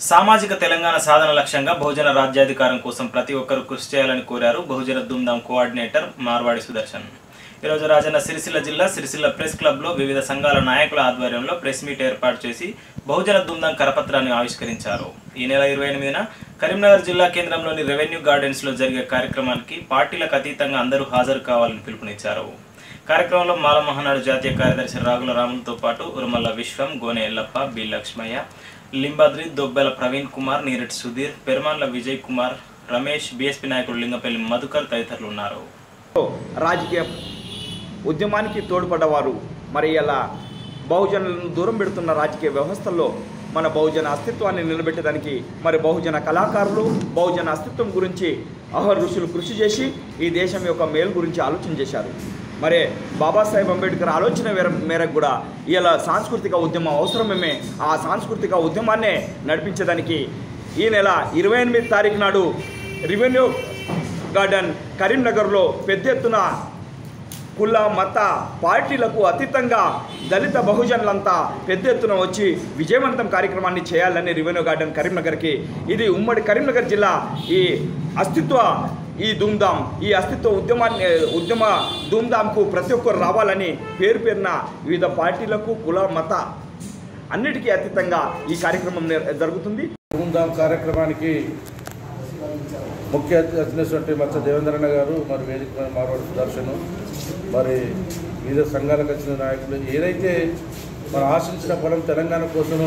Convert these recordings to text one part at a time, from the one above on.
సామాజిక తెలంగాణ సాధన లక్ష్యంగా బహుజన రాజ్యాధికారం కోసం ప్రతి ఒక్కరూ కృషి చేయాలని కోరారు బహుజన దుమ్దాం కోఆర్డినేటర్ మార్వాడి సుదర్శన్ ఈరోజు రాజన్న సిరిసిల్ల జిల్లా సిరిసిల్ల ప్రెస్ క్లబ్లో వివిధ సంఘాల నాయకుల ఆధ్వర్యంలో ప్రెస్ మీట్ ఏర్పాటు చేసి బహుజన దుమ్దాం కరపత్రాన్ని ఆవిష్కరించారు ఈ నెల ఇరవై ఎనిమిదిన కరీంనగర్ జిల్లా కేంద్రంలోని రెవెన్యూ గార్డెన్స్లో జరిగే కార్యక్రమానికి పార్టీలకు అతీతంగా అందరూ హాజరు కావాలని పిలుపునిచ్చారు కార్యక్రమంలో మాల మహానాడు జాతీయ కార్యదర్శి రాగుల రాములతో పాటు ఉరుమల్ల విశ్వం గోనె ఎల్లప్ప బి లక్ష్మయ్య లింబాద్రి దొబ్బెల ప్రవీణ్ కుమార్ నీరటి సుధీర్ పెరుమాన్ల విజయ్ కుమార్ రమేష్ బీఎస్పీ నాయకుడు లింగపల్లి మధుకర్ తదితరులు ఉన్నారు రాజకీయ ఉద్యమానికి తోడ్పడ్డవారు మరి ఇలా బహుజనులను దూరం పెడుతున్న రాజకీయ వ్యవస్థల్లో మన బహుజన అస్తిత్వాన్ని నిలబెట్టడానికి మరి బహుజన కళాకారులు బహుజన అస్తిత్వం గురించి అహర్ ఋషులు కృషి చేసి ఈ దేశం యొక్క మేలు గురించి ఆలోచన చేశారు మరి బాబాసాహెబ్ అంబేద్కర్ ఆలోచన మేర మేరకు కూడా ఇలా సాంస్కృతిక ఉద్యమం అవసరమే ఆ సాంస్కృతిక ఉద్యమాన్నే నడిపించడానికి ఈ నెల ఇరవై ఎనిమిది తారీఖు నాడు రెవెన్యూ గార్డెన్ కరీంనగర్లో పెద్ద ఎత్తున కుల మత పార్టీలకు అతీతంగా దళిత బహుజనులంతా పెద్ద ఎత్తున వచ్చి విజయవంతం కార్యక్రమాన్ని చేయాలని రెవెన్యూ గార్డెన్ కరీంనగర్కి ఇది ఉమ్మడి కరీంనగర్ జిల్లా ఈ అస్తిత్వ ఈ ధూమ్ధాం ఈ అస్తిత్వ ఉద్యమాన్ని ఉద్యమ ధూమ్ధాంకు ప్రతి ఒక్కరు రావాలని పేరు పేరున వివిధ పార్టీలకు కుల మత అన్నిటికీ అతీతంగా ఈ కార్యక్రమం నిర్- జరుగుతుంది ధూమ్ధాం కార్యక్రమానికి ముఖ్య అతిథి వచ్చినటువంటి మత్స్య దేవేంద్రన్న గారు మరి వేదిక మీద మార్వాడి సుదర్శను మరి వివిధ సంఘాలకు వచ్చిన నాయకులు ఏదైతే మనం ఆశించిన ఫలం తెలంగాణ కోసము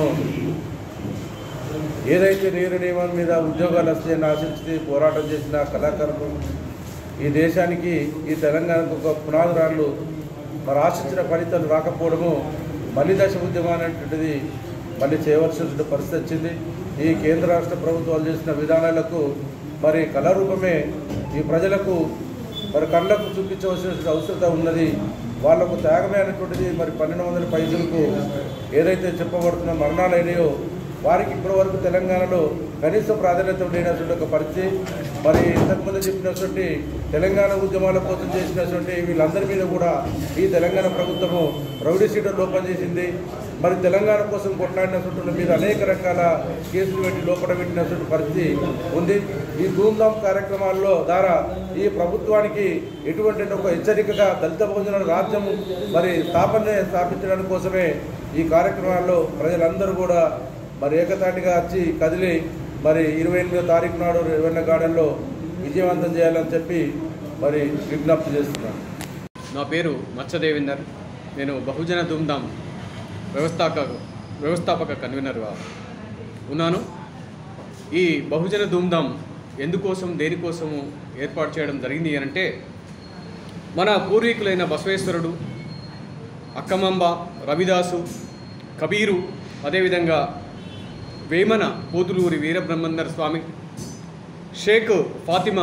ఏదైతే నీరు నియమం మీద ఉద్యోగాలు వస్తాయని ఆశించి పోరాటం చేసిన కళాకారులు ఈ దేశానికి ఈ తెలంగాణకు ఒక పునాదురాళ్ళు మరి ఆశించిన ఫలితాలు రాకపోవడము మళ్ళీ దశ ఉద్యమం అనేటువంటిది మళ్ళీ చేయవలసిన పరిస్థితి వచ్చింది ఈ కేంద్ర రాష్ట్ర ప్రభుత్వాలు చేసిన విధానాలకు మరి కళారూపమే ఈ ప్రజలకు మరి కళ్ళకు చూపించవలసిన అవసరం ఉన్నది వాళ్లకు త్యాగమే అనేటువంటిది మరి పన్నెండు వందల పైసలకు ఏదైతే చెప్పబడుతున్న మరణాలు అయినాయో వారికి ఇప్పటివరకు తెలంగాణలో కనీస ప్రాధాన్యత లేనటువంటి ఒక పరిస్థితి మరి ఇంతకుముందు చెప్పినటువంటి తెలంగాణ ఉద్యమాల కోసం చేసినటువంటి వీళ్ళందరి మీద కూడా ఈ తెలంగాణ ప్రభుత్వము రౌడీ సీటర్ లోపం చేసింది మరి తెలంగాణ కోసం కొట్లాడినటువంటి వాళ్ళ మీద అనేక రకాల కేసులు పెట్టి లోపల పెట్టినటువంటి పరిస్థితి ఉంది ఈ ధూమ్ధాం కార్యక్రమాల్లో ద్వారా ఈ ప్రభుత్వానికి ఎటువంటి ఒక హెచ్చరికగా దళిత భోజన రాజ్యం మరి స్థాపన స్థాపించడానికి కోసమే ఈ కార్యక్రమాల్లో ప్రజలందరూ కూడా మరి ఏకతాటిగా వచ్చి కదిలి మరి ఇరవై ఎనిమిదో తారీఖు నాడు రెవెన్యూ గార్డెన్లో విజయవంతం చేయాలని చెప్పి మరి విజ్ఞప్తి చేస్తున్నాను నా పేరు మచ్చ దేవేందర్ నేను బహుజన ధూమ్ధాం వ్యవస్థాపక వ్యవస్థాపక కన్వీనర్గా ఉన్నాను ఈ బహుజన ధూమ్ధాం ఎందుకోసం దేనికోసము ఏర్పాటు చేయడం జరిగింది అనంటే మన పూర్వీకులైన బసవేశ్వరుడు అక్కమంబ రవిదాసు కబీరు అదేవిధంగా వేమన పోతులూరి వీరబ్రహ్మేందర్ స్వామి షేక్ ఫాతిమా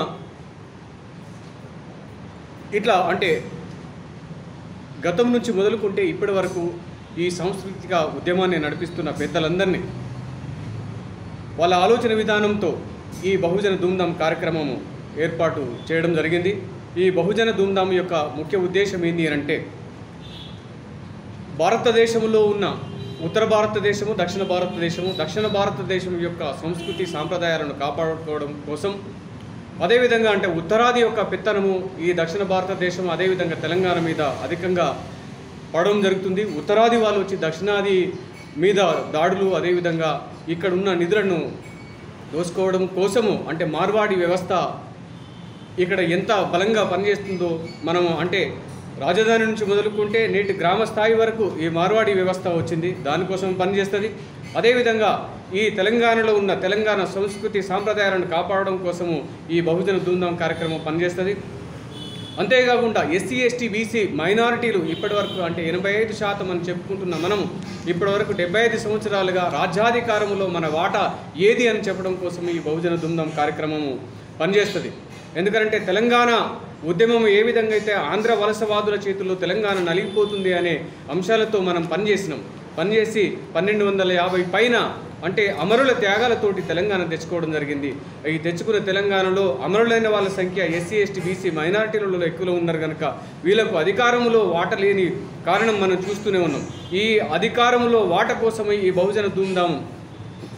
ఇట్లా అంటే గతం నుంచి మొదలుకుంటే ఇప్పటి వరకు ఈ సాంస్కృతిక ఉద్యమాన్ని నడిపిస్తున్న పెద్దలందరినీ వాళ్ళ ఆలోచన విధానంతో ఈ బహుజన ధూమ్ధాం కార్యక్రమము ఏర్పాటు చేయడం జరిగింది ఈ బహుజన ధూమ్ధాం యొక్క ముఖ్య ఉద్దేశం ఏంటి అని అంటే భారతదేశంలో ఉన్న ఉత్తర భారతదేశము దక్షిణ భారతదేశము దక్షిణ భారతదేశం యొక్క సంస్కృతి సాంప్రదాయాలను కాపాడుకోవడం కోసం అదేవిధంగా అంటే ఉత్తరాది యొక్క పెత్తనము ఈ దక్షిణ భారతదేశం అదేవిధంగా తెలంగాణ మీద అధికంగా పడడం జరుగుతుంది ఉత్తరాది వాళ్ళు వచ్చి దక్షిణాది మీద దాడులు అదేవిధంగా ఇక్కడ ఉన్న నిధులను దోసుకోవడం కోసము అంటే మార్వాడి వ్యవస్థ ఇక్కడ ఎంత బలంగా పనిచేస్తుందో మనము అంటే రాజధాని నుంచి మొదలుకుంటే నేటి గ్రామ స్థాయి వరకు ఈ మార్వాడి వ్యవస్థ వచ్చింది దానికోసం పనిచేస్తుంది అదేవిధంగా ఈ తెలంగాణలో ఉన్న తెలంగాణ సంస్కృతి సాంప్రదాయాలను కాపాడడం కోసము ఈ బహుజన ధూమ్ధాం కార్యక్రమం పనిచేస్తుంది అంతేకాకుండా ఎస్సీ ఎస్టీ బీసీ మైనారిటీలు ఇప్పటివరకు అంటే ఎనభై ఐదు శాతం అని చెప్పుకుంటున్న మనం ఇప్పటివరకు డెబ్బై ఐదు సంవత్సరాలుగా రాజ్యాధికారంలో మన వాటా ఏది అని చెప్పడం కోసం ఈ బహుజన ధూమ్ధాం కార్యక్రమము పనిచేస్తుంది ఎందుకంటే తెలంగాణ ఉద్యమం ఏ విధంగా అయితే ఆంధ్ర వలసవాదుల చేతుల్లో తెలంగాణ నలిగిపోతుంది అనే అంశాలతో మనం పనిచేసినాం పనిచేసి పన్నెండు వందల యాభై పైన అంటే అమరుల త్యాగాలతోటి తెలంగాణ తెచ్చుకోవడం జరిగింది ఈ తెచ్చుకున్న తెలంగాణలో అమరులైన వాళ్ళ సంఖ్య ఎస్సీ ఎస్టీ బీసీ మైనారిటీలలో ఎక్కువలో ఉన్నారు కనుక వీళ్ళకు అధికారంలో వాట లేని కారణం మనం చూస్తూనే ఉన్నాం ఈ అధికారంలో వాట కోసమై ఈ బహుజన ధూమ్ధాం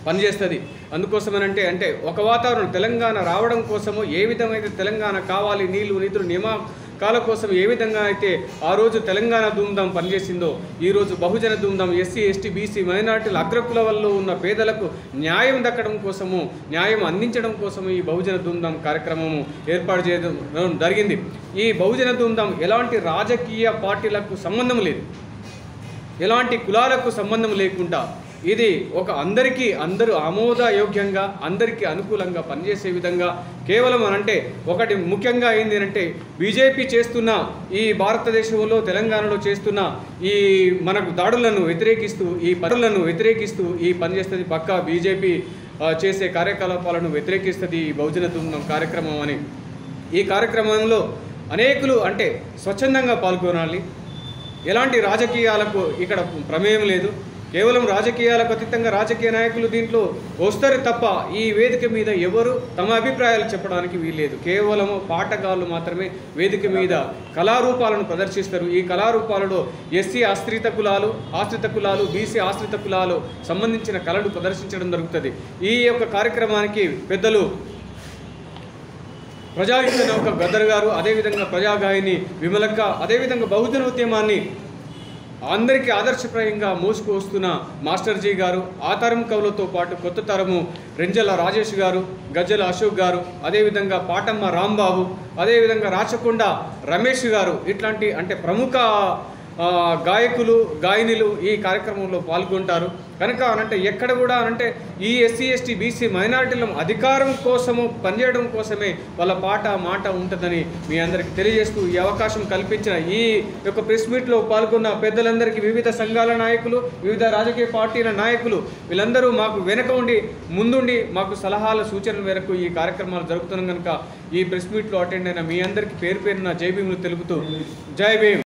పనిచేస్తుంది అందుకోసమనంటే అంటే ఒక వాతావరణం తెలంగాణ రావడం కోసము ఏ విధమైతే తెలంగాణ కావాలి నీళ్లు నిధులు నియామకాల కోసం ఏ విధంగా అయితే ఆ రోజు తెలంగాణ ధూమ్ధాం పనిచేసిందో ఈ రోజు Bahujana Dhoomdham SC ST BC మైనార్టీల అగ్రకుల వల్ల ఉన్న పేదలకు న్యాయం దక్కడం కోసము న్యాయం అందించడం కోసము ఈ బహుజన ధూమ్ధాం కార్యక్రమము ఏర్పాటు చేయడం జరిగింది ఈ బహుజన ధూమ్ధాం ఎలాంటి రాజకీయ పార్టీలకు సంబంధం లేదు ఎలాంటి కులాలకు సంబంధం లేకుండా ఇది ఒక అందరికీ అందరూ ఆమోదయోగ్యంగా అందరికీ అనుకూలంగా పనిచేసే విధంగా కేవలం అనంటే ఒకటి ముఖ్యంగా ఏంది అంటే బీజేపీ చేస్తున్న ఈ భారతదేశంలో తెలంగాణలో చేస్తున్న ఈ మనకు దాడులను వ్యతిరేకిస్తూ ఈ పనులను వ్యతిరేకిస్తూ ఈ పనిచేస్తుంది పక్కా బీజేపీ ఆ, చేసే కార్యకలాపాలను వ్యతిరేకిస్తుంది ఈ బహుజన దుమ్నం కార్యక్రమం అని ఈ కార్యక్రమంలో అనేకులు అంటే స్వచ్ఛందంగా పాల్గొనాలి ఎలాంటి రాజకీయాలకు ఇక్కడ ప్రమేయం లేదు కేవలం రాజకీయాలకు అతీతంగా రాజకీయ నాయకులు దీంట్లో వస్తారు తప్ప ఈ వేదిక మీద ఎవరు తమ అభిప్రాయాలు చెప్పడానికి వీల్లేదు కేవలం పాటగాళ్ళు మాత్రమే వేదిక మీద కళారూపాలను ప్రదర్శిస్తారు ఈ కళారూపాలలో ఎస్సీ ఆశ్రిత కులాలు ఆశ్రిత కులాలు బీసీ ఆశ్రిత కులాలు సంబంధించిన కళలు ప్రదర్శించడం జరుగుతుంది ఈ యొక్క కార్యక్రమానికి పెద్దలు ప్రజాయుద్ధ నౌక గద్దర్ గారు అదేవిధంగా ప్రజాగాయని విమలక్క అదేవిధంగా బహుజన ఉద్యమాన్ని అందరికీ ఆదర్శప్రాయంగా మోసుకు వస్తున్న మాస్టర్ జీ గారు ఆ తరం కవులతో పాటు కొత్త తరము రెంజల రాజేష్ గారు గజ్జల అశోక్ గారు అదేవిధంగా పాటమ్మ రాంబాబు అదేవిధంగా రాచకొండ రమేష్ గారు ఇట్లాంటి అంటే ప్రముఖ ఆ, గాయకులు గాయనిలు ఈ కార్యక్రమంలో పాల్గొంటారు కనుక అనంటే ఎక్కడ కూడా అనంటే ఈ ఎస్సీ ఎస్టీ బీసీ మైనారిటీల అధికారం కోసము పనిచేయడం కోసమే వాళ్ళ పాట మాట ఉంటుందని మీ అందరికీ తెలియజేస్తూ ఈ అవకాశం కల్పించిన ఈ యొక్క ప్రెస్ మీట్లో పాల్గొన్న పెద్దలందరికీ వివిధ సంఘాల నాయకులు వివిధ రాజకీయ పార్టీల నాయకులు వీళ్ళందరూ మాకు వెనక ఉండి ముందుండి మాకు సలహాల సూచనల మేరకు ఈ కార్యక్రమాలు జరుగుతున్నాం కనుక ఈ ప్రెస్ మీట్లో అటెండ్ అయిన మీ అందరికీ పేరు పేరున జై భీములు తెలుపుతూ జై భీమ్